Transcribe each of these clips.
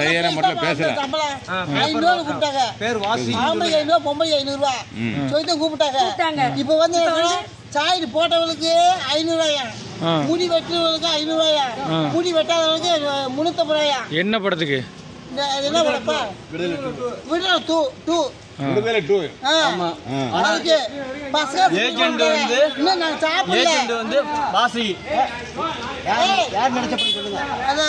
சரியான முறையில் பேசல சம்பளம் ஐநூறுவா கூப்பிட்டாங்க பேர் வாசி ஆம்பளை ஐநூறுவா பொம்பளை ஐநூறுவா சொல்லிட்டு கூப்பிட்டாங்க இப்போ வந்து என்னன்னா, சாய்டு போட்டவங்களுக்கு ஐநூறுவாயா முடி வெட்டுறவங்களுக்கு ஐநூறுவாயா முடி வெட்டாதவங்களுக்கு முன்னூத்தம்பது ரூபாயா என்ன படத்துக்கு இந்த இது என்ன படப்பா Viduthalai two two Viduthalai two ஆ. அதுக்கு பசங்க ஏஜென்ட் வந்து இன்னும் நான் சாப்பிடல ஏஜென்ட் வந்து வாசி ஏய், யார் நடிச்ச படம் சொல்லுங்க அத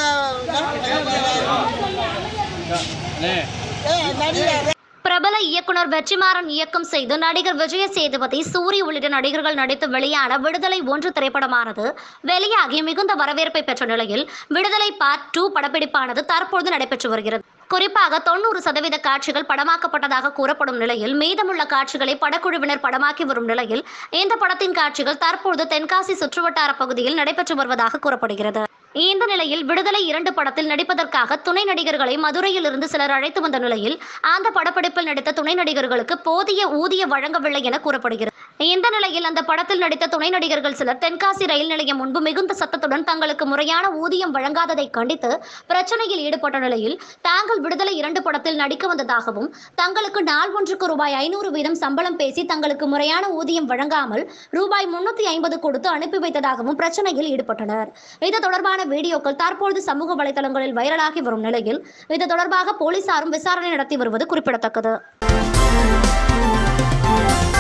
ஏய், நடிகர் பிரபல இயக்குனர் வெற்றிமாறன் இயக்கம் செய்து நடிகர் விஜய சேதுபதி சூரி உள்ளிட்ட நடிகர்கள் நடித்து வெளியான விடுதலை ஒன்று திரைப்படமானது வெளியாகி மிகுந்த வரவேற்பை பெற்ற நிலையில் விடுதலை பார்ட் டூ படப்பிடிப்பானது தற்பொழுது நடைபெற்று வருகிறது குறிப்பாக தொண்ணூறு சதவீத காட்சிகள் படமாக்கப்பட்டதாக கூறப்படும் நிலையில் மீதமுள்ள காட்சிகளை படக்குழுவினர் படமாக்கி வரும் நிலையில் இந்த படத்தின் காட்சிகள் தற்பொழுது தென்காசி சுற்றுவட்டார பகுதியில் நடைபெற்று வருவதாக கூறப்படுகிறது இந்த நிலையில் விடுதலை இரண்டு படத்தில் நடிப்பதற்காக துணை நடிகர்களை மதுரையில் இருந்து சிலர் அழைத்து வந்த நிலையில் அந்த படப்பிடிப்பில் நடித்த துணை நடிகர்களுக்கு போதிய ஊதிய வழங்கவில்லை என கூறப்படுகிறது இந்த நிலையில் அந்த படத்தில் நடித்த துணை நடிகர்கள் சிலர் தென்காசி ரயில் நிலையம் முன்பு மிகுந்த சத்தத்துடன் தங்களுக்கு முறையான ஊதியம் வழங்காததை கண்டித்து பிரச்சனையில் ஈடுபட்ட நிலையில் தாங்கள் விடுதலை இரண்டு படத்தில் நடிக்க வந்ததாகவும் தங்களுக்கு நாள் ஒன்றுக்கு ரூபாய் ஐநூறு வீதம் சம்பளம் பேசி தங்களுக்கு முறையான ஊதியம் வழங்காமல் ரூபாய் முன்னூத்தி ஐம்பது கொடுத்து அனுப்பி வைத்ததாகவும் பிரச்சனையில் ஈடுபட்டனர் இது தொடர்பான வீடியோக்கள் தற்பொழுது சமூக வலைதளங்களில் வைரலாகி வரும் நிலையில் இது தொடர்பாக போலீசாரும் விசாரணை நடத்தி வருவது குறிப்பிடத்தக்கது